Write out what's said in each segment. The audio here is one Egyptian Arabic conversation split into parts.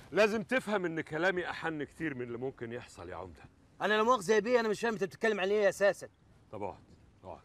لازم تفهم ان كلامي احن كتير من اللي ممكن يحصل يا عمده انا لا مؤاخذه يا بيه انا مش فاهم انت بتتكلم عن ايه اساسا طب اقعد اقعد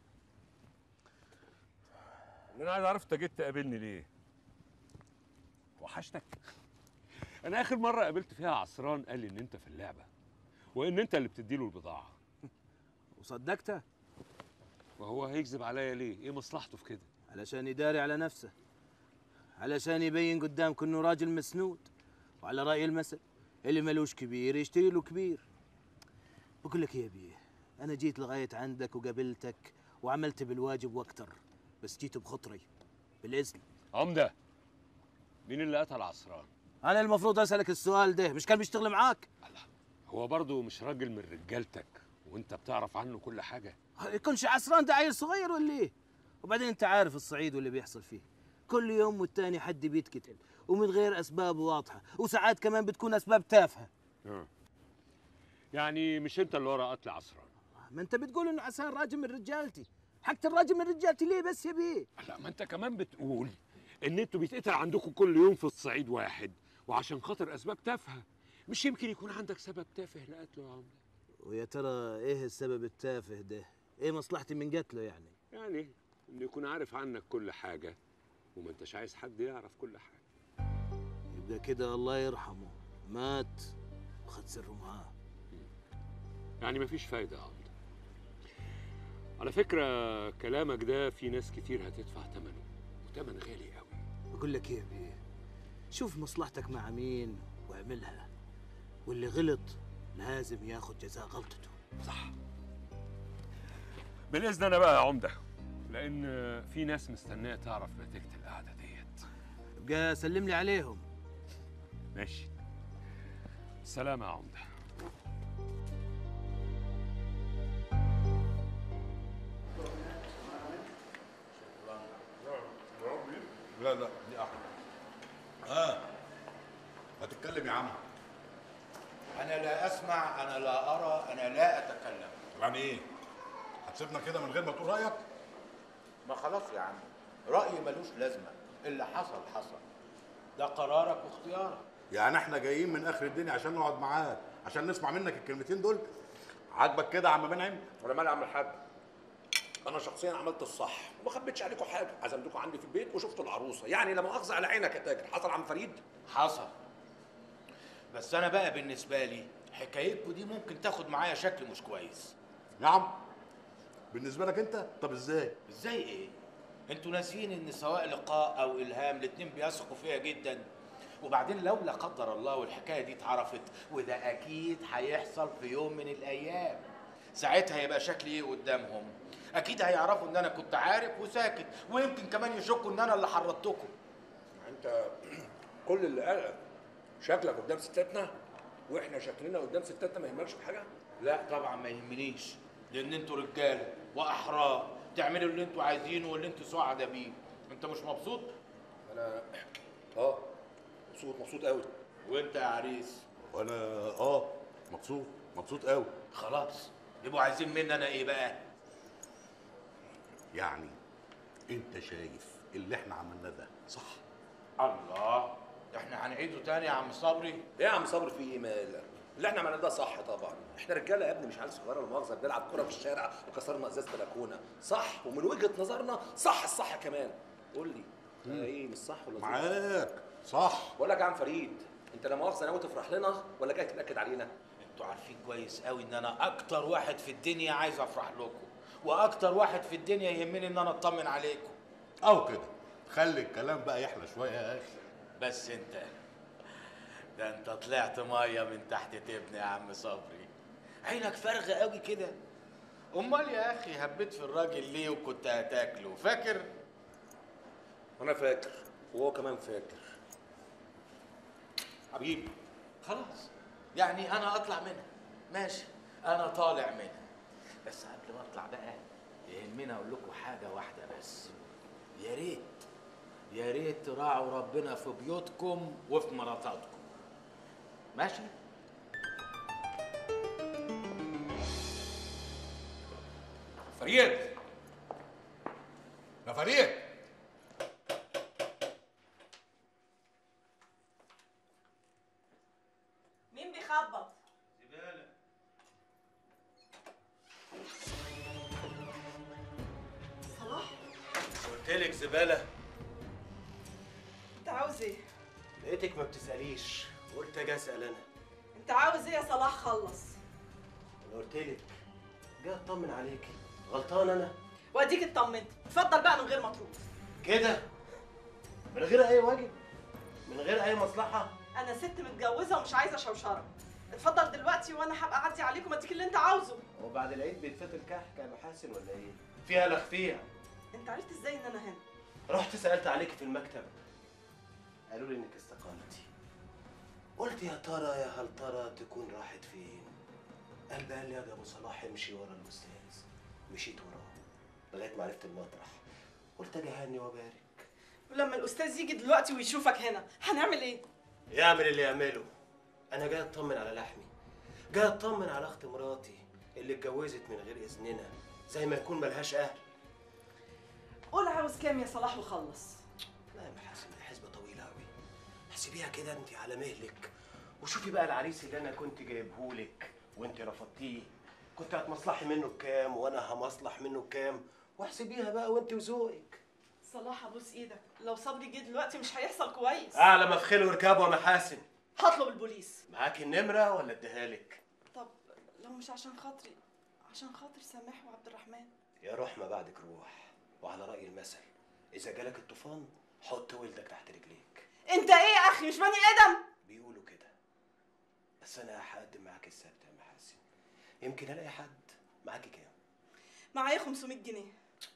انا عايز اعرف انت جيت تقابلني ليه وحشتك انا اخر مره قابلت فيها عصران قال لي ان انت في اللعبه وان انت اللي بتديله البضاعه وصدقته وهو هيكذب عليا ليه ايه مصلحته في كده علشان يداري على نفسه علشان يبين قدامك انه راجل مسنود وعلى راي المثل اللي ملوش كبير يشتري له كبير بقول لك إيه يا بيه انا جيت لغايه عندك وقابلتك وعملت بالواجب واكتر بس جيت بخطري بالاذن عمده مين اللي قتل عصران انا المفروض اسالك السؤال ده مش كان بيشتغل معاك هو برضه مش راجل من رجالتك وانت بتعرف عنه كل حاجه يكونش عسران ده عيل صغير ولا ايه وبعدين انت عارف الصعيد واللي بيحصل فيه كل يوم والتاني حد بيتقتل ومن غير اسباب واضحه وساعات كمان بتكون اسباب تافهه آه. يعني مش انت اللي ورا قتل عصران ما انت بتقول انه عسان راجل من رجالتي حتى الراجل من رجالتي ليه بس يا بيه لا ما انت كمان بتقول ان انتوا بيتقتل عندكم كل يوم في الصعيد واحد وعشان خاطر اسباب تافهه مش يمكن يكون عندك سبب تافه لقتله يا عمده ويا ترى ايه السبب التافه ده ايه مصلحتي من قتله يعني يعني انه يكون عارف عنك كل حاجه وما انتش عايز حد يعرف كل حاجه يبقى كده الله يرحمه مات وخد سره معاه يعني مفيش فايده يا عمده على فكره كلامك ده في ناس كتير هتدفع ثمنه وثمن غالي قوي بقول لك ايه يا بيه شوف مصلحتك مع مين واعملها واللي غلط لازم ياخد جزاء غلطته صح بالاذن انا بقى يا عمده لان في ناس مستنيه تعرف نتيجه القعده ديت يبقى سلم لي عليهم ماشي سلام يا عمده لا لا دي احلى اه هتتكلم يا عم أنا لا أسمع أنا لا أرى أنا لا أتكلم يعني ايه هتسيبنا كده من غير ما تقول رايك ما خلاص يا عم رأيي ملوش لازمة اللي حصل حصل ده قرارك واختيارك يعني احنا جايين من اخر الدنيا عشان نقعد معاك عشان نسمع منك الكلمتين دول عاجبك كده يا عم منعم ولا مال يا عم الحاج انا شخصيا عملت الصح وما خبيتش عليكم حاجه عزمتكم عندي في البيت وشفتوا العروسه يعني لا مؤاخذه على عينك يا تاجر حصل عم فريد حصل بس أنا بقى بالنسبة لي حكايتكم دي ممكن تاخد معايا شكل مش كويس نعم بالنسبه لك انت طب ازاي ازاي ايه؟ انتوا ناسيين ان سواء لقاء او الهام الاتنين بيثقوا فيها جدا وبعدين لو لا قدر الله والحكايه دي اتعرفت وده اكيد هيحصل في يوم من الايام ساعتها هيبقى شكلي ايه قدامهم اكيد هيعرفوا ان انا كنت عارف وساكت ويمكن كمان يشكوا ان انا اللي حرضتكم انت كل اللي قالك شكلك قدام ستاتنا واحنا شكلنا قدام ستاتنا ما يهمكش بحاجه لا طبعا ما يهمنيش لان انتوا رجاله واحرار تعملوا اللي انتوا عايزينه واللي انتوا سعداء بيه انت مش مبسوط انا اه مبسوط مبسوط قوي وانت يا عريس وانا اه مبسوط مبسوط قوي خلاص يبقوا عايزين مني انا ايه بقى يعني انت شايف اللي احنا عملناه ده صح الله احنا هنعيده تاني يا عم صبري ايه يا عم صبري في ايه مال اللي احنا عملناه ده صح طبعا احنا رجاله يا ابني مش عيال صغيره لا مؤاخذه بنلعب كوره في الشارع وكسرنا ازاز بلكونه صح ومن وجهه نظرنا صح الصح كمان قول لي ده ايه مش صح ولا صح؟ معاك صح بقول لك يا عم فريد انت لا مؤاخذه ناوي تفرح لنا ولا جاي تنكد علينا انتوا عارفين كويس قوي ان انا اكتر واحد في الدنيا عايز افرح لكم واكتر واحد في الدنيا يهمني ان انا اطمن عليكم او كده خلي الكلام بقى يحلى شويه يا اخي بس انت ده انت طلعت ميه من تحت تبني يا عم صبري عينك فارغه قوي كده امال يا اخي هبيت في الراجل ليه وكنت هتاكله فاكر انا فاكر وهو كمان فاكر حبيبي خلاص يعني انا اطلع منها ماشي انا طالع منها بس قبل ما اطلع بقى يهمني اقول لكم حاجه واحده بس يا ريت يا ريت تراعوا ربنا في بيوتكم وفي مراتاتكم ماشي فريد يا فريد مين بيخبط زباله صلاح قلت لك زباله انت عاوز ايه لقيتك ما بتساليش قلت اجي اسال انا انت عاوز ايه يا صلاح خلص انا قلت لك جاي اطمن عليكي غلطان انا واديك اطمنت اتفضل بقى من غير ما تروح كده من غير اي واجب من غير اي مصلحه انا ست متجوزه ومش عايزه شوشره اتفضل دلوقتي وانا هبقى اعدي عليكم اديك اللي انت عاوزه هو بعد العيد بيتفتل كحك يا محاسن ولا ايه فيها لا فيها انت عرفت ازاي ان انا هنا رحت سالت عليك في المكتب قالوا لي انك استقالتي قلت يا ترى يا هل ترى تكون راحت فين قلبي قال لي يا ابو صلاح امشي ورا الاستاذ مشيت وراه لغايه ما عرفت المطرح قلت اجي اهني وابارك ولما الاستاذ يجي دلوقتي ويشوفك هنا هنعمل ايه يعمل اللي يعمله انا جاي اطمن على لحمي جاي اطمن على اخت مراتي اللي اتجوزت من غير اذننا زي ما يكون ملهاش اهل قول عاوز كام يا صلاح وخلص لا يا محاسن الحسبة طويلة أوي احسبيها كده أنت على مهلك وشوفي بقى العريس اللي أنا كنت جايبهولك وأنت رفضتيه كنت هتمصلحي منه بكام وأنا همصلح منه بكام واحسبيها بقى وأنت وذوقك صلاح ابوس ايدك لو صبري جه دلوقتي مش هيحصل كويس أعلى ما في خيل وركاب يا محاسن هطلب البوليس معاكي النمرة ولا اديها لك؟ طب لو مش عشان خاطري عشان خاطر سماح وعبد الرحمن يا روح ما بعدك روح وعلى رأي المثل إذا جالك الطوفان حط ولدك تحت رجليك انت ايه يا اخي مش بني ادم بيقولوا كده بس أنا هقدم معاك السبت يا محاسن يمكن ألاقي حد معاكي كام؟ معايا 500 جنيه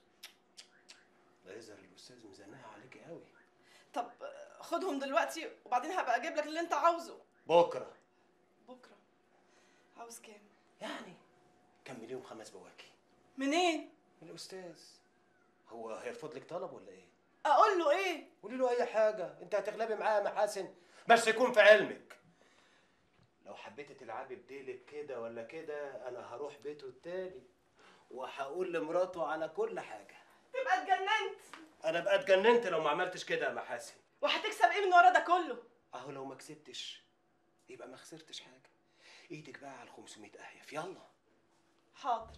ده يظهر الاستاذ مزنقها عليكي قوي طب خدهم دلوقتي وبعدين هبقى اجيب لك اللي انت عاوزه بكره بكره عاوز كام يعني كم مليون خمس بواكي منين الاستاذ هو هيرفض لك طلب ولا ايه اقول له ايه قولي له اي حاجه انت هتغلبي معاه يا محاسن بس يكون في علمك لو حبيتي تلعبي بديلك كده ولا كده انا هروح بيته التاني وهقول لمراته على كل حاجه تبقى اتجننت انا بقى اتجننت لو ما عملتش كده يا محاسن وهتكسب ايه من ورا ده كله اهو لو ما كسبتش يبقى ما خسرتش حاجه ايدك بقى على ال 500 اهيف يلا حاضر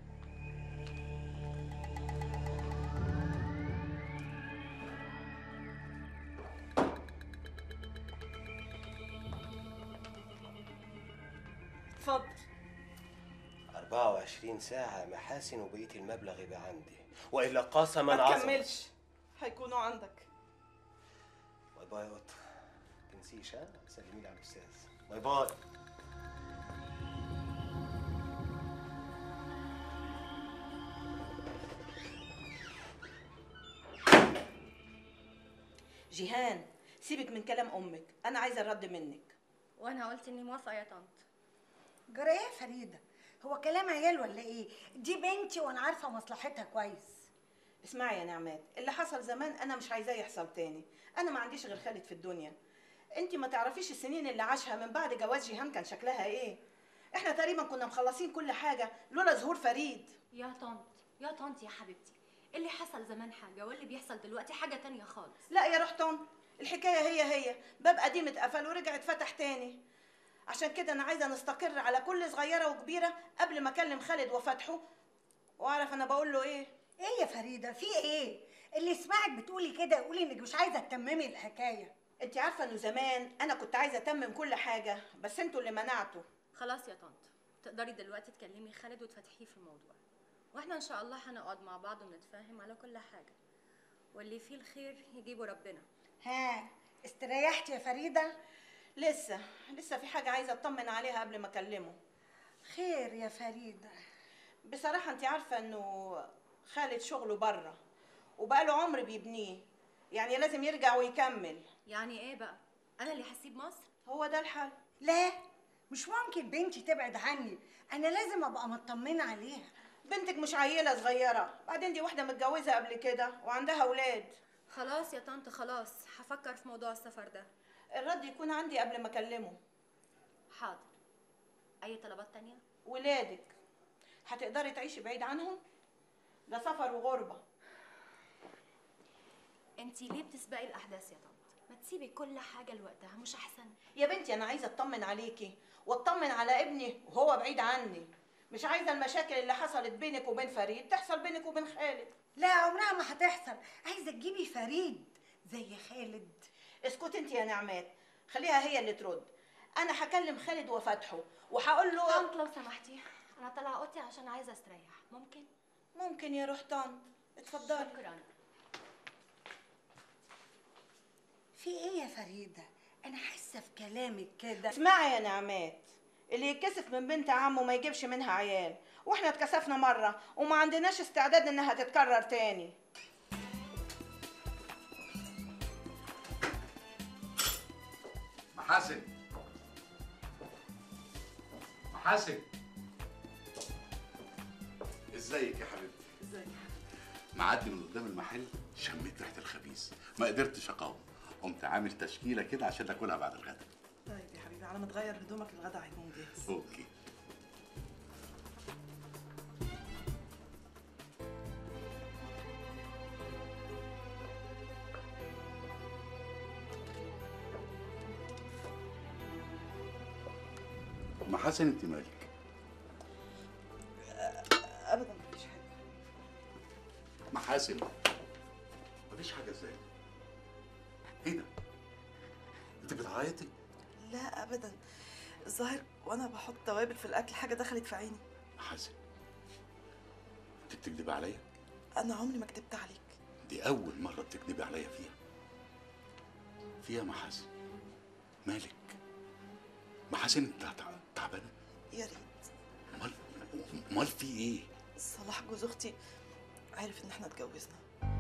اتفضل 24 ساعة محاسن وبقية المبلغ يبقى عندي وإلا قسما ما عظما تكملش هيكونوا عندك باي باي يا قطة تنسيش ها سلمي لي على الأستاذ باي باي جيهان سيبك من كلام امك انا عايزه الرد منك وانا قلت اني موافقه يا طنط جرى ايه يا فريده هو كلام عيال ولا ايه دي بنتي وانا عارفه مصلحتها كويس اسمعي يا نعمات اللي حصل زمان انا مش عايزاه يحصل تاني انا ما عنديش غير خالد في الدنيا انت ما تعرفيش السنين اللي عاشها من بعد جواز جيهان كان شكلها ايه احنا تقريبا كنا مخلصين كل حاجه لولا ظهور فريد يا طنط يا طنط يا حبيبتي اللي حصل زمان حاجه واللي بيحصل دلوقتي حاجه تانية خالص لا يا رحتون الحكايه هي هي باب قديم اتقفل ورجع اتفتح تاني عشان كده انا عايزه نستقر على كل صغيره وكبيره قبل ما اكلم خالد وفتحه واعرف انا بقول له ايه ايه يا فريده في ايه اللي يسمعك بتقولي كده يقول انك مش عايزه تتممي الحكايه انت عارفه انه زمان انا كنت عايزه اتمم كل حاجه بس انتوا اللي منعتوا خلاص يا طنط تقدري دلوقتي تكلمي خالد وتفتحيه في الموضوع واحنا ان شاء الله هنقعد مع بعض ونتفاهم على كل حاجه واللي فيه الخير يجيبه ربنا ها استريحتي يا فريده لسه لسه في حاجه عايزه اطمن عليها قبل ما اكلمه خير يا فريده بصراحه انت عارفه انه خالد شغله بره وبقاله عمر بيبنيه يعني لازم يرجع ويكمل يعني ايه بقى انا اللي هسيب مصر هو ده الحل لا مش ممكن بنتي تبعد عني انا لازم ابقى مطمنه عليها بنتك مش عيله صغيره بعدين دي واحده متجوزه قبل كده وعندها اولاد خلاص يا طنط خلاص هفكر في موضوع السفر ده الرد يكون عندي قبل ما اكلمه حاضر اي طلبات تانية ولادك هتقدري تعيشي بعيد عنهم ده سفر وغربه انتي ليه بتسبقي الاحداث يا طنط ما تسيبي كل حاجه لوقتها مش احسن يا بنتي انا عايزه اطمن عليكي واطمن على ابني وهو بعيد عني مش عايزه المشاكل اللي حصلت بينك وبين فريد تحصل بينك وبين خالد لا عمرها ما هتحصل عايزه تجيبي فريد زي خالد اسكت انت يا نعمات خليها هي اللي ترد انا هكلم خالد وفتحه وهقول له طنط لو سمحتي انا طالعه اوضتي عشان عايزه استريح ممكن ممكن يا روح طنط اتفضلي شكرا في ايه يا فريده انا حاسه في كلامك كده اسمعي يا نعمات اللي يتكسف من بنت عمه ما يجيبش منها عيال واحنا اتكسفنا مره وما عندناش استعداد انها تتكرر تاني محاسن محاسن ازيك يا حبيبتي ازيك معدي من قدام المحل شميت ريحه الخبيث ما قدرتش اقاوم قمت عامل تشكيله كده عشان اكلها بعد الغدا طيب يا حبيبي على ما تغير هدومك الغدا هيكون جاهز اوكي محاسن انت مالك ابدا مفيش حاجه محاسن مفيش حاجه ازاي ايه ده انت بتعيطي لا ابدا الظاهر وانا بحط توابل في الاكل حاجه دخلت في عيني محاسن انت بتكذبي عليا انا عمري ما كدبت عليك دي اول مره بتكذبي عليا فيها فيها محاسن مالك محاسن انت تع- تعبانه يا ريت امال امال في ايه صلاح جوز اختي عارف ان احنا اتجوزنا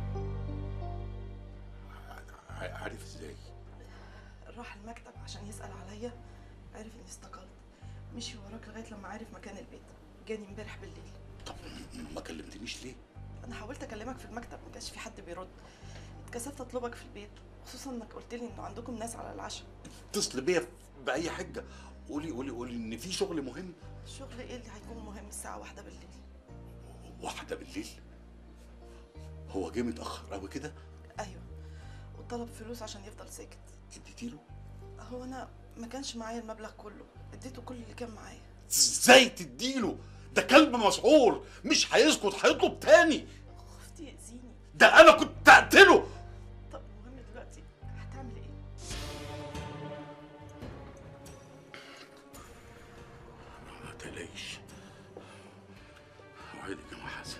ع- عارف ازاي راح المكتب عشان يسال عليا عرف اني استقلت مشي وراك لغايه لما عرف مكان البيت جاني امبارح بالليل طب ما كلمتنيش ليه انا حاولت اكلمك في المكتب ما كانش في حد بيرد اتكسفت اطلبك في البيت خصوصا انك قلت لي انه عندكم ناس على العشاء اتصل بيا باي حجه قولي قولي قولي ان في شغل مهم الشغل ايه اللي هيكون مهم الساعه واحدة بالليل واحده بالليل هو جه متاخر قوي كده ايوه وطلب فلوس عشان يفضل ساكت اديتيله هو انا ما كانش معايا المبلغ كله اديته كل اللي كان معايا ازاي تديله ده كلب مسعور مش هيسكت هيطلب تاني خفت يأذيني ده انا كنت اقتله طب المهم دلوقتي هتعمل ايه ما تقلقيش اوعدك يا محاسن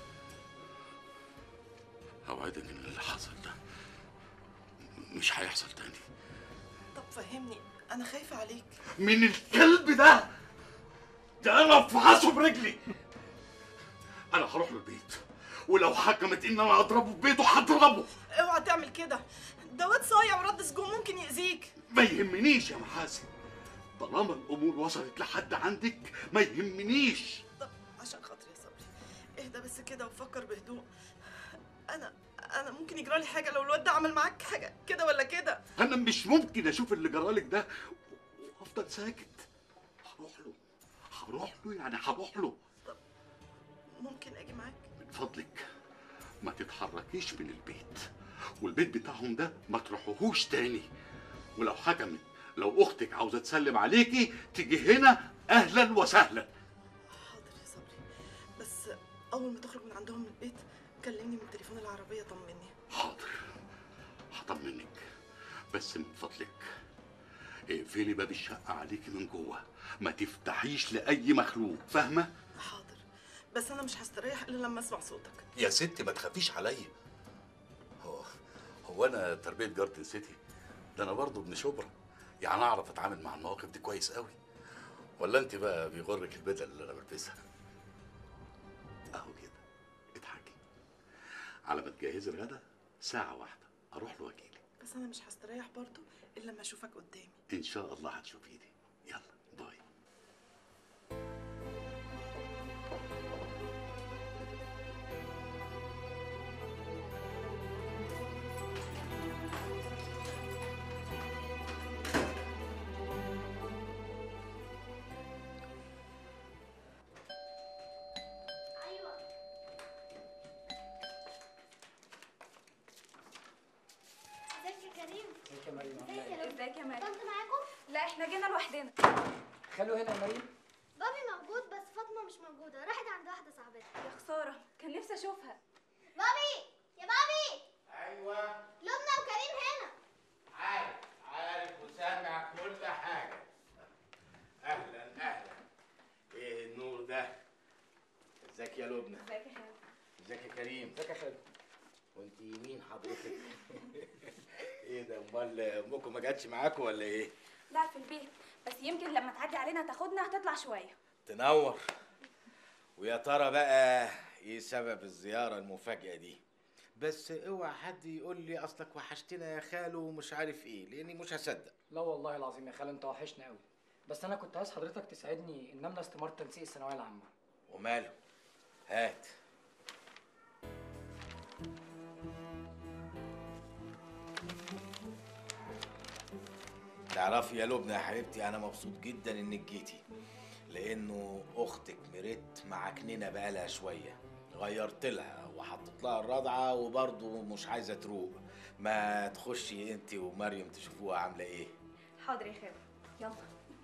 اوعدك ان اللي حصل ده مش هيحصل تاني طب فهمني انا خايفه عليك من الكلب ده ده انا افحصه برجلي انا هروح له البيت ولو حكمت ان انا اضربه في بيته هضربه اوعى تعمل كده ده واد صايع ورد سجون ممكن يأذيك ما يهمنيش يا محاسن طالما الامور وصلت لحد عندك ما يهمنيش طب عشان خاطري يا صبري اهدى بس كده وفكر بهدوء انا انا ممكن يجرالي حاجه لو الواد ده عمل معاك حاجه كده ولا كده انا مش ممكن اشوف اللي جرالك ده وافضل ساكت هروح له هروح له يعني هروح له ممكن اجي معاك من فضلك ما تتحركيش من البيت والبيت بتاعهم ده ما تروحوهوش تاني ولو حكمت لو اختك عاوزه تسلم عليكي تيجي هنا اهلا وسهلا حاضر يا صبري بس اول ما تخرج من عندهم من البيت كلمني من تليفون العربيه طمني حاضر هطمنك بس من فضلك اقفلي باب الشقه عليكي من جوه ما تفتحيش لاي مخلوق فاهمه حاضر بس انا مش هستريح الا لما اسمع صوتك يا ستي ما تخافيش عليا هو هو انا تربيه جارتن سيتي ده انا برضه ابن شبرا يعني اعرف اتعامل مع المواقف دي كويس قوي ولا انت بقى بيغرك البدل اللي انا بلبسها اهو كده اضحكي على ما تجهزي الغدا ساعه واحده اروح له واجيلك بس انا مش هستريح برضو الا لما اشوفك قدامي ان شاء الله هتشوفيني يلا باي ازيك يا كريم ازيك يا مريم طنط معاكم؟ لا احنا جينا لوحدنا خلوا هنا يا مريم بابي موجود بس فاطمة مش موجودة راحت عند واحدة صاحبتها يا خساره كان نفسي اشوفها بابي يا بابي ايوه لبنى وكريم هنا عارف عارف وسامع كل حاجه اهلا اهلا ايه النور ده ازيك يا لبنى ازيك يا خالد ازيك يا كريم ازيك يا خالد وانت مين حضرتك ايه ده امال امكم ما جاتش معاكم ولا ايه لا في البيت بس يمكن لما تعدي علينا تاخدنا هتطلع شويه تنور ويا ترى بقى ايه سبب الزياره المفاجاه دي بس اوعى حد يقول لي اصلك وحشتنا يا خالو ومش عارف ايه لاني مش هصدق لا والله العظيم يا خالد انت وحشنا قوي بس انا كنت عايز حضرتك تساعدني ان املى استمارة تنسيق الثانويه العامه وماله هات تعرفي يا لبنى يا حبيبتي انا مبسوط جدا انك جيتي لانه اختك مريت معكننه بقالها شويه غيرت لها وحطيت لها الرضعه وبرضه مش عايزه تروق ما تخشي انت ومريم تشوفوها عامله ايه حاضر يا خالد يلا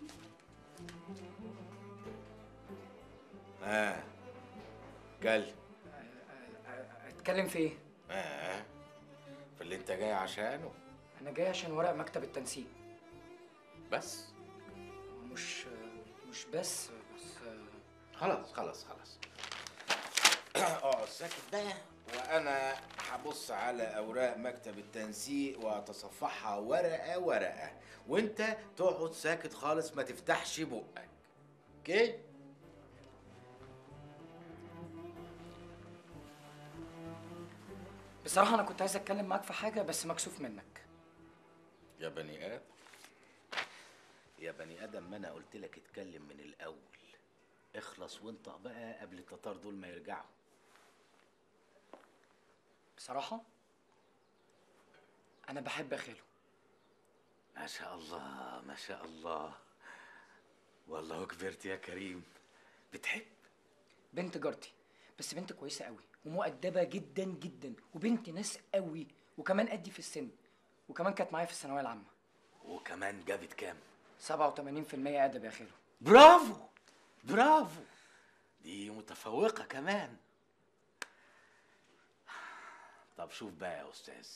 اه جل اتكلم في ايه اه في اللي انت جاي عشانه انا جاي عشان ورق مكتب التنسيق بس مش مش بس بس خلاص خلاص خلاص اقعد ساكت بقى وانا هبص على اوراق مكتب التنسيق واتصفحها ورقه ورقه وانت تقعد ساكت خالص ما تفتحش بقك اوكي بصراحه انا كنت عايز اتكلم معاك في حاجه بس مكسوف منك يا بني ادم يا بني ادم ما انا قلت لك اتكلم من الاول اخلص وانطق بقى قبل التتار دول ما يرجعوا بصراحه انا بحب يا خالو ما شاء الله ما شاء الله والله كبرت يا كريم بتحب بنت جارتي بس بنت كويسه قوي ومؤدبه جدا جدا وبنت ناس قوي وكمان قدي في السن وكمان كانت معايا في الثانويه العامه وكمان جابت كام 87% ادب يا خالو برافو برافو دي متفوقة كمان طب شوف بقى يا أستاذ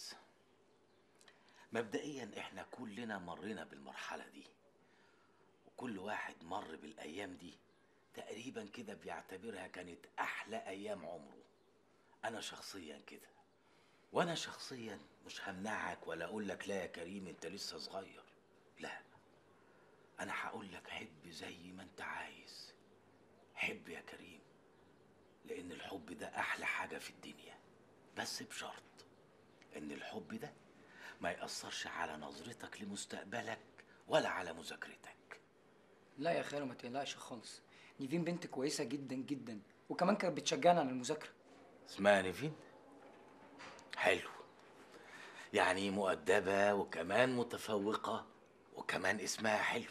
مبدئيا احنا كلنا مرينا بالمرحلة دي وكل واحد مر بالأيام دي تقريبا كده بيعتبرها كانت أحلى أيام عمره أنا شخصيا كده وأنا شخصيا مش همنعك ولا أقول لك لا يا كريم أنت لسه صغير لا أنا هقول لك حب زي ما أنت عايز حب يا كريم لأن الحب ده أحلى حاجة في الدنيا بس بشرط إن الحب ده ما يأثرش على نظرتك لمستقبلك ولا على مذاكرتك لا يا خالو ما تقلقش خالص نيفين بنت كويسه جدا جدا وكمان كانت بتشجعنا على المذاكره اسمها نيفين حلو يعني مؤدبة وكمان متفوقة وكمان اسمها حلو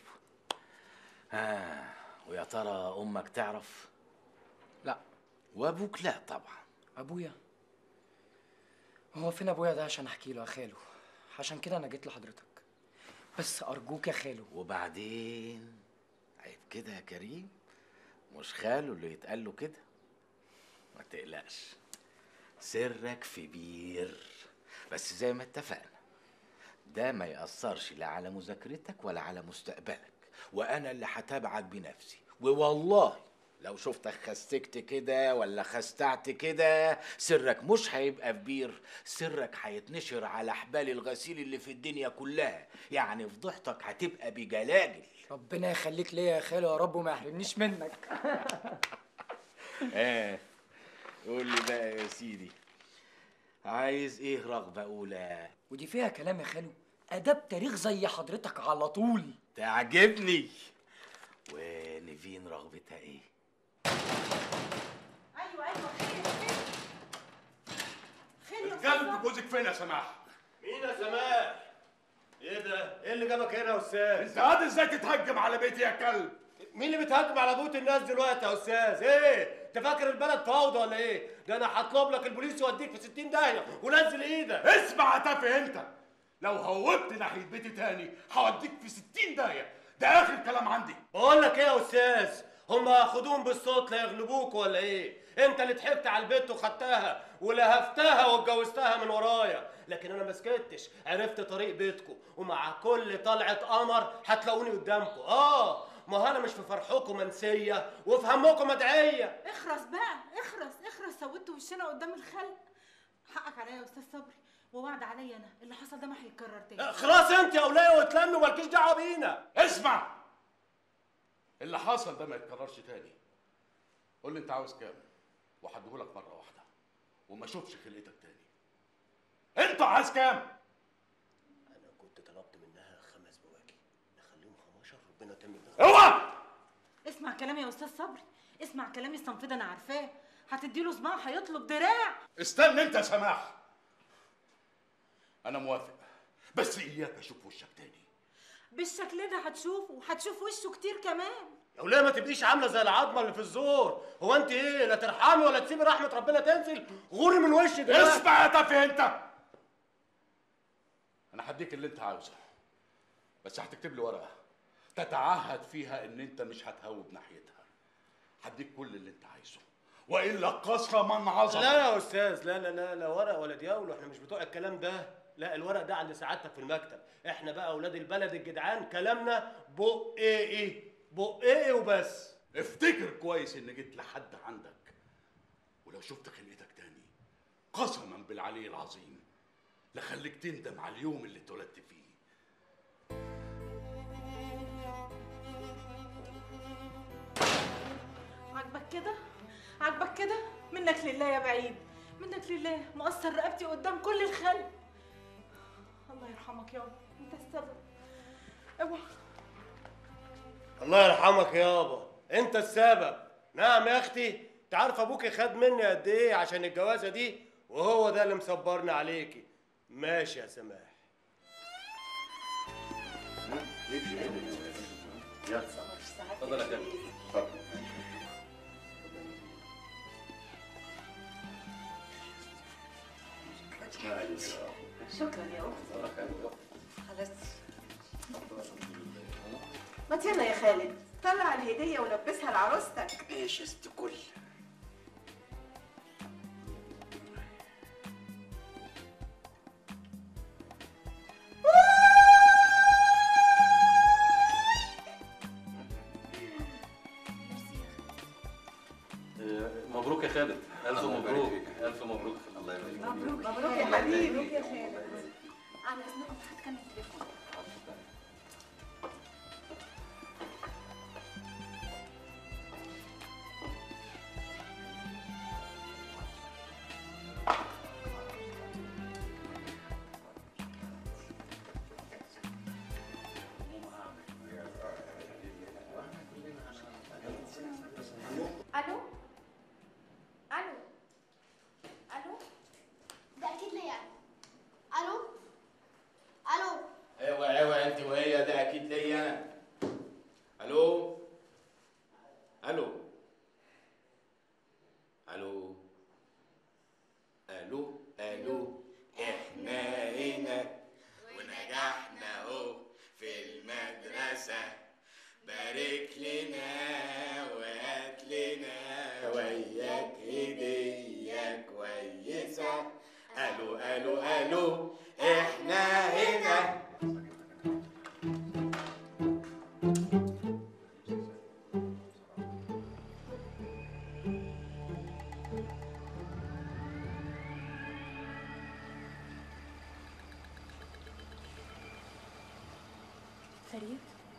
ها ويا ترى أمك تعرف؟ لا وأبوك لا طبعا ابويا هو فين ابويا ده عشان احكي له يا خالو عشان كده انا جيت لحضرتك بس ارجوك يا خالو وبعدين عيب كده يا كريم مش خاله اللي يتقال له كده ما تقلقش سرك في بير بس زي ما اتفقنا ده ما يأثرش لا على مذاكرتك ولا على مستقبلك وأنا اللي هتابعك بنفسي ووالله لو شفتك خستكت كده ولا خستعت كده سرك مش هيبقى في بير سرك هيتنشر على حبال الغسيل اللي في الدنيا كلها يعني فضحتك هتبقى بجلاجل ربنا يخليك ليا يا خالو يا رب وما يحرمنيش منك اه قول لي بقى يا سيدي عايز ايه رغبة أولى؟ ودي فيها كلام يا خالو اداب تاريخ زي حضرتك على طول تعجبني ونيفين رغبتها ايه؟ ايوه ايوه خير خير خير يا الكلب جوزك فين يا سماح؟ مين يا سماح؟ ايه ده؟ ايه اللي جابك هنا يا استاذ؟ انت قاعد ازاي تتهجم على بيتي يا كلب؟ مين اللي بيتهجم على بيوت الناس دلوقتي يا استاذ؟ ايه؟ انت فاكر البلد فوضى ولا ايه؟ ده انا هطلب لك البوليس يوديك في 60 داهيه ونزل ايدك اسمع يا تافه انت لو هوبت ناحيه بيتي تاني هوديك في 60 داهيه ده اخر كلام عندي بقول لك ايه يا استاذ هم ياخدون بالصوت لا يغلبوك ولا ايه انت اللي ضحكت على البت وخدتها ولهفتها واتجوزتها من ورايا لكن انا ما سكتش عرفت طريق بيتكم ومع كل طلعه قمر هتلاقوني قدامكم اه ما هو انا مش في فرحكم منسيه وفي همكم مدعيه اخرس بقى اخرس اخرس سويت وشنا قدام الخلق حقك عليا يا استاذ صبري ووعد عليا انا اللي حصل ده ما هيتكرر تاني خلاص انت يا ولايه واتلموا مالكيش دعوه بينا اسمع اللي حصل ده ما يتكررش تاني قول لي انت عاوز كام وهديهولك مره واحده وما اشوفش خلقتك تاني انت عايز كام انا كنت طلبت منها خمس بواكي نخليهم 15 ربنا يتم اوعى اسمع كلامي يا استاذ صبري اسمع كلامي الصنف ده انا عارفاه هتديله صباع هيطلب دراع استنى انت يا سماح انا موافق بس اياك اشوف وشك تاني بالشكل ده هتشوفه وهتشوف وشه كتير كمان يا وليه ما تبقيش عامله زي العظمه اللي في الزور هو انت ايه لا ترحمي ولا تسيبي رحمه ربنا تنزل غوري من وشي دلوقتي اسمع يا تافه انت انا هديك اللي انت عاوزه بس هتكتب لي ورقه تتعهد فيها ان انت مش هتهوب ناحيتها هديك كل اللي انت عايزه والا قسما عظما لا يا استاذ لا لا لا لا ورق ولا دياول احنا مش بتوع الكلام ده لا الورق ده عند سعادتك في المكتب احنا بقى اولاد البلد الجدعان كلامنا بق ايه ايه بق ايه وبس افتكر كويس ان جيت لحد عندك ولو شفت خلقتك تاني قسما بالعلي العظيم لخليك تندم على اليوم اللي اتولدت فيه عاجبك كده عاجبك كده منك لله يا بعيد منك لله مقصر رقبتي قدام كل الخلق الله يرحمك يابا انت السبب اوعى الله يرحمك يابا انت السبب نعم يا اختي انت عارف ابوكي خد مني قد ايه عشان الجوازه دي وهو ده اللي مصبرني عليكي ماشي يا سماح اتفضل يا كابتن اتفضل شكرا يا اختي خلاص ما يلا يا خالد طلع الهديه ولبسها لعروستك ماشي يا ست الكل مبروك يا خالد الف مبروك الف مبروك الله يبارك مبروك مبروك يا حبيبي مبروك يا خالد على اذنكم هتكمل التليفون الو الو الو ده اكيد ليا الو الو ايوه ايوه انت وهي ده اكيد ليا انا الو الو الو الو الو احنا هنا ونجحنا اهو في المدرسة بارك لنا وهات لنا وياك هدية كويسة الو الو الو احنا هنا فريد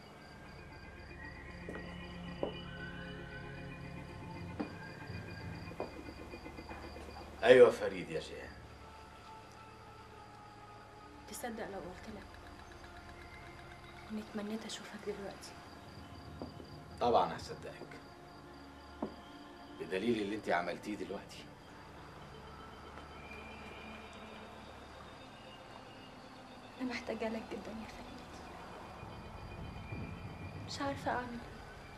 ايوه فريد يا شيخ تصدق لو قلت لك اني اتمنيت اشوفك دلوقتي طبعا هصدقك بدليل اللي انت عملتيه دلوقتي انا محتاجه لك جدا يا فريد مش عارفه اعمل ايه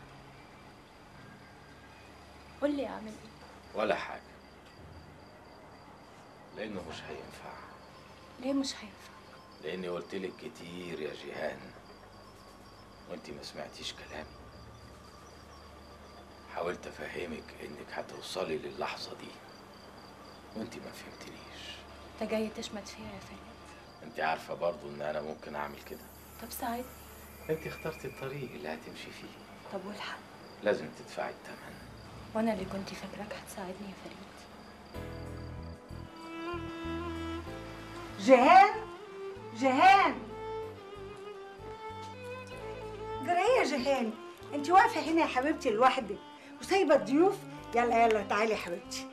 قول لي اعمل ايه ولا حاجة لأنه مش هينفع ليه مش هينفع لاني قلت لك كتير يا جيهان وانت ما سمعتيش كلامي حاولت افهمك انك هتوصلي للحظه دي وانت ما فهمتنيش انت جاي تشمت فيها يا فريد انت عارفه برضو ان انا ممكن اعمل كده طب ساعدني انت اخترتي الطريق اللي هتمشي فيه طب والحق لازم تدفعي الثمن وانا اللي كنت فاكراك هتساعدني يا فريد جيهان جيهان جرى ايه يا جيهان انت واقفه هنا يا حبيبتي لوحدك وسايبه الضيوف يلا يلا تعالي يا حبيبتي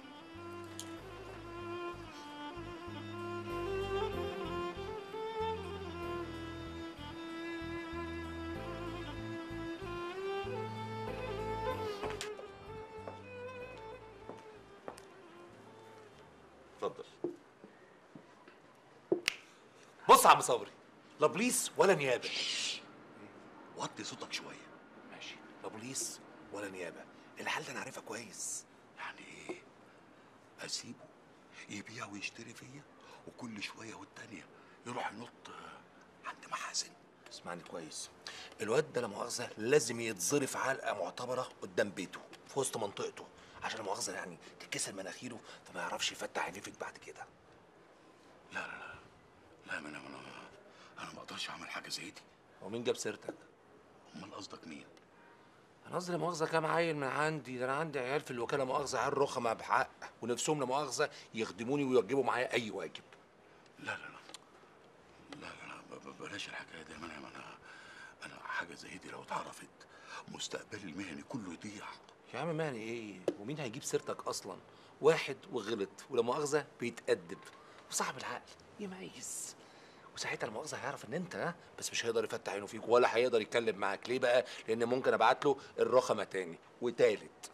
اتفضل بص يا عم صبري لا بوليس ولا نيابه وطي صوتك شويه ماشي لا بوليس ولا نيابه الحال ده انا عارفها كويس يعني ايه اسيبه يبيع ويشتري فيا وكل شويه والتانيه يروح ينط عند محاسن اسمعني كويس الواد ده لا مؤاخذه لازم يتظرف علقه معتبره قدام بيته في وسط منطقته عشان لا مؤاخذه يعني تتكسر مناخيره فما يعرفش يفتح عينيه فيك بعد كده لا لا لا لا ما انا ما انا انا ما اقدرش اعمل حاجه زي دي ومين جاب سيرتك امال قصدك مين انا قصدي لا مؤاخذه كام عيل من عندي ده انا عندي عيال في الوكاله مؤاخذه عيال رخمه بحق ونفسهم لا مؤاخذه يخدموني ويوجبوا معايا اي واجب لا لا لا لا لا, لا ب- ب- بلاش الحكايه دي ما انا ما انا انا حاجه زي دي لو اتعرفت مستقبلي المهني كله يضيع يا عم معني ايه ومين هيجيب سيرتك اصلا واحد وغلط ولا مؤاخذه بيتأدب وصاحب العقل يميز وساعتها لا مؤاخذه هيعرف ان انت ها بس مش هيقدر يفتح عينه فيك ولا هيقدر يتكلم معاك ليه بقى لان ممكن ابعت له الرخمه تاني وتالت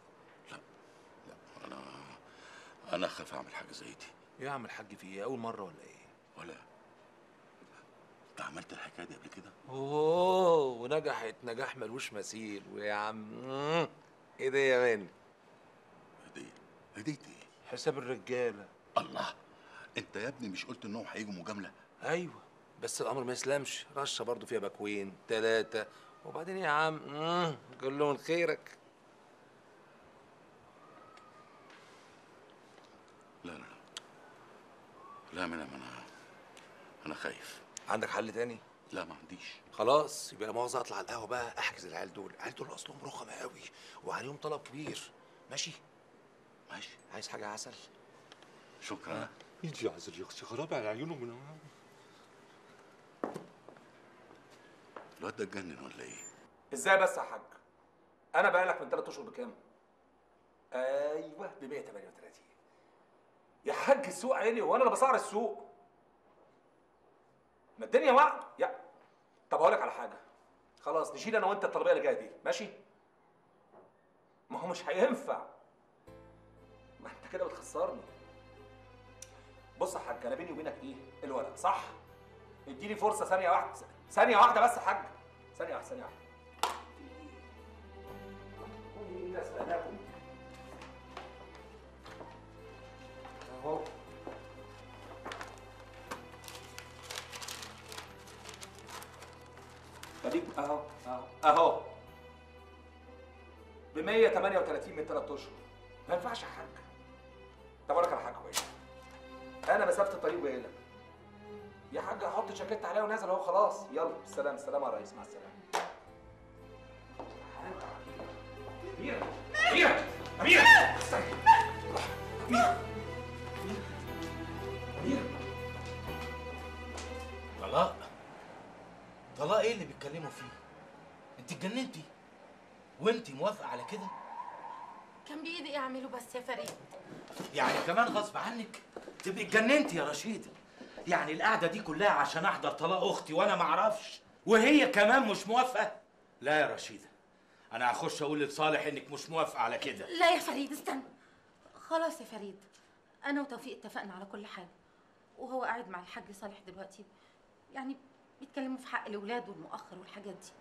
انا انا اخاف اعمل حاجه زي دي ايه يا عم الحاج في ايه اول مره ولا ايه ولا انت عملت الحكايه دي قبل كده اوه ونجحت نجاح ملوش مثيل ويا عم مم، ايه ده يا مان هديه هديه ايه حساب الرجاله الله انت يا ابني مش قلت انهم هيجوا مجامله ايوه بس الامر ما يسلمش رشه برضو فيها باكوين ثلاثه وبعدين يا عم مم، كله من خيرك لا لا لا لا ما انا ما انا انا خايف عندك حل تاني لا ما عنديش خلاص يبقى لا مؤاخذه اطلع على القهوه بقى احجز العيال دول العيال دول اصلهم رخمه قوي وعليهم طلب كبير ماشي ماشي عايز حاجه عسل شكرا يجي عزل يا اختي خراب على عيونه من الواد ده اتجنن ولا ايه ازاي بس يا حاج انا بقالك من ثلاث اشهر بكام ايوه ب 138 يا حاج السوق عالي وانا اللي بسعر السوق ما الدنيا واقعه يا طب اقول لك على حاجه خلاص نشيل انا وانت الطلبيه اللي جايه دي ماشي ما هو مش هينفع ما انت كده بتخسرني بص يا حاج انا بيني وبينك ايه الورق صح اديني فرصه ثانيه واحده ثانيه واحده بس يا حاج ثانيه واحده ثانيه واحده قولي ايه اسمعناكم اهو اديك اهو اهو اهو ب 138 من ثلاث اشهر ما ينفعش يا حاج طب اقول لك على حاجه كويسه انا مسافه الطريق وقايل لك يا حاج هحط جاكيت عليها ونازل اهو خلاص يلا بالسلامه السلام يا ريس مع السلامه أميرة أميرة أميرة استنى أميرة أميرة طلاق طلاق ايه اللي بيتكلموا فيه انت اتجننتي وانت موافقه على كده كان بايدي اعمله بس يا فريد يعني كمان غصب عنك تبقي اتجننتي يا رشيده يعني القعده دي كلها عشان احضر طلاق اختي وانا ما اعرفش وهي كمان مش موافقه لا يا رشيده انا هخش اقول لصالح انك مش موافقه على كده لا يا فريد استنى خلاص يا فريد انا وتوفيق اتفقنا على كل حاجه وهو قاعد مع الحاج صالح دلوقتي يعني بيتكلموا في حق الاولاد والمؤخر والحاجات دي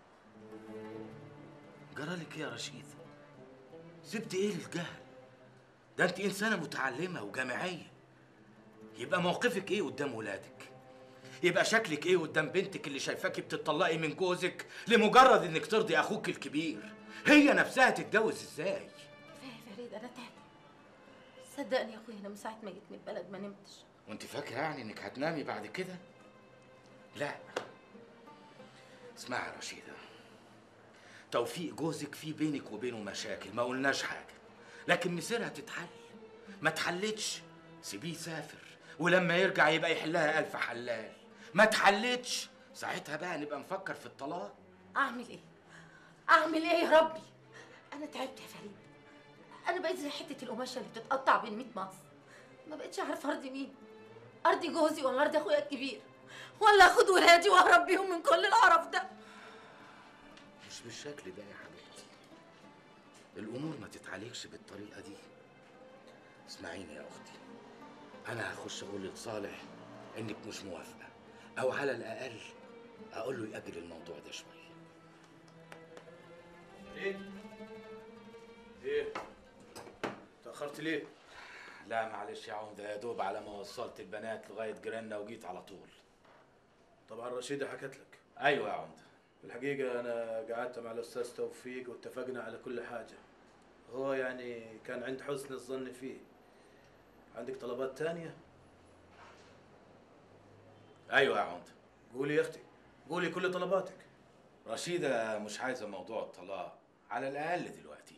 جرالك ايه يا رشيده سبت ايه للجهل ده انت انسانه متعلمه وجامعيه يبقى موقفك ايه قدام ولادك يبقى شكلك ايه قدام بنتك اللي شايفاكي بتطلقي من جوزك لمجرد انك ترضي اخوك الكبير هي نفسها تتجوز ازاي كفايه يا فريد انا تعبت صدقني يا اخويا انا من ساعه ما جيت من البلد ما نمتش وانت فاكره يعني انك هتنامي بعد كده لا اسمعي يا رشيده توفيق جوزك في بينك وبينه مشاكل ما قلناش حاجه لكن مصيرها تتحل ما اتحلتش سيبيه يسافر ولما يرجع يبقى يحلها الف حلال ما اتحلتش ساعتها بقى نبقى نفكر في الطلاق اعمل ايه اعمل ايه يا ربي انا تعبت يا فريد انا بقيت زي حته القماشه اللي بتتقطع بين 100 مقص ما بقتش عارفه ارضي مين ارضي جوزي ولا ارضي اخويا الكبير ولا اخد ولادي واهرب بيهم من كل القرف ده مش بالشكل ده يا حبيبتي الامور ما تتعالجش بالطريقه دي اسمعيني يا اختي انا هخش اقول لصالح انك مش موافقه او على الاقل اقول له ياجل الموضوع ده شويه ايه ايه تاخرت ليه لا معلش يا عمده يا دوب على ما وصلت البنات لغايه جيراننا وجيت على طول طبعا رشيدة حكت لك ايوه يا عمده الحقيقة أنا قعدت مع الأستاذ توفيق واتفقنا على كل حاجة هو يعني كان عند حسن الظن فيه عندك طلبات تانية؟ ايوه يا عمده قولي يا أختي قولي كل طلباتك رشيده مش عايزه موضوع الطلاق على الاقل دلوقتي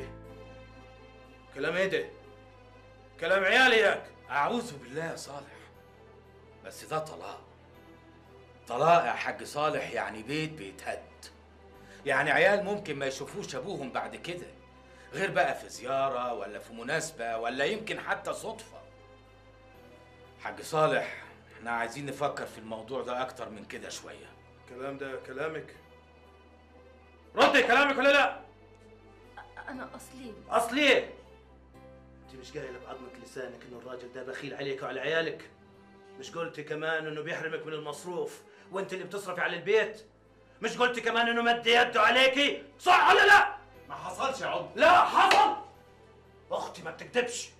كلام ايه ده؟ كلام عيالي ياك اعوذ بالله يا صالح بس ده طلاق طلاق يا حاج صالح يعني بيت بيتهد يعني عيال ممكن ما يشوفوش ابوهم بعد كده غير بقى في زيارة ولا في مناسبة ولا يمكن حتى صدفة حاج صالح احنا عايزين نفكر في الموضوع ده اكتر من كده شوية الكلام ده كلامك ردي كلامك ولا لا؟ انا اصلي اصلي ايه؟ انت مش قايله بعظمة لسانك انه الراجل ده بخيل عليك وعلى عيالك؟ مش قلتي كمان انه بيحرمك من المصروف وانت اللي بتصرفي على البيت؟ مش قلتي كمان انه مد يده عليكي؟ صح ولا لا؟ ما حصلش يا عمده لا حصل اختي ما بتكذبش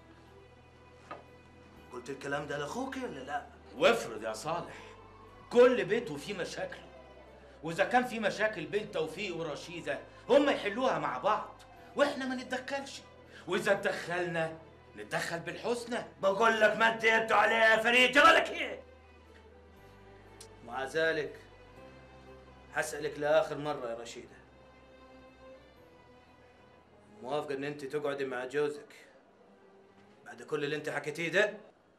قلت الكلام ده لاخوكي ولا لا؟ وافرض يا صالح كل بيت وفيه مشاكله واذا كان في مشاكل بين توفيق ورشيده هم يحلوها مع بعض واحنا ما نتدخلش واذا اتدخلنا نتدخل بالحسنى بقول لك مد يده عليها يا فريد جرالك ايه؟ مع ذلك هسألك لآخر مرة يا رشيدة موافقة إن أنت تقعدي مع جوزك بعد كل اللي أنت حكيتيه ده؟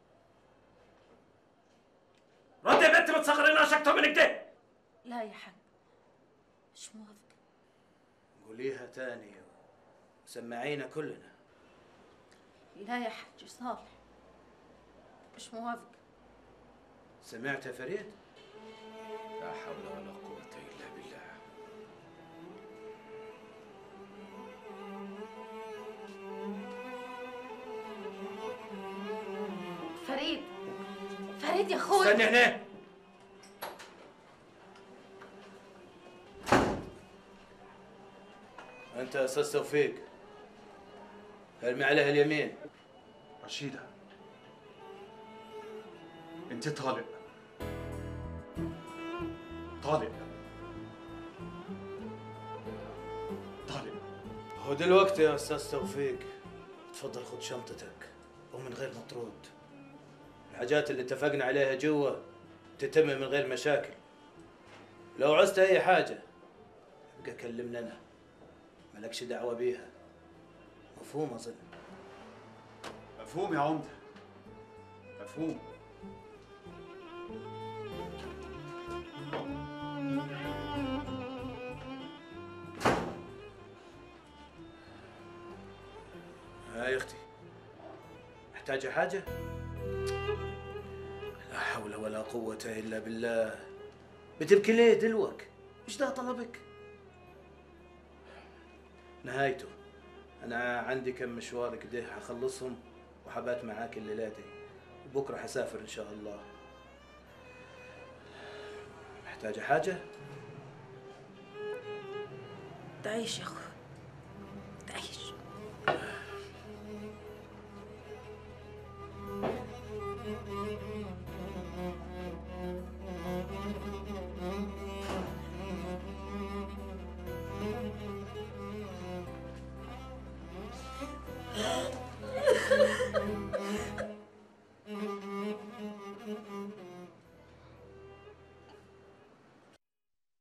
ردي يا بنت ما تصغريناش أكتر من كده لا يا حاج مش موافقه قوليها تاني وسمعينا كلنا لا يا حاج صالح مش موافقه سمعت يا فريد؟ لا حول ولا قوة إلا بالله فريد فريد يا اخوي استني هنا أنت يا أستاذ توفيق ارمي عليها اليمين رشيدة انت طالق طالق طالق هو دلوقتي يا أستاذ توفيق تفضل خد شنطتك ومن غير مطرود الحاجات اللي اتفقنا عليها جوا تتم من غير مشاكل لو عزت أي حاجة ابقى كلمنا أنا مالكش دعوة بيها مفهوم أظن مفهوم يا عمدة مفهوم ها يا اختي محتاجة حاجة؟ لا حول ولا قوة إلا بالله بتبكي ليه دلوك؟ مش ده طلبك؟ نهايته أنا عندي كم مشوار كده هخلصهم وحبات معاك الليلة دي وبكرة حسافر إن شاء الله محتاجة حاجة؟ تعيش يا اخوي تعيش يا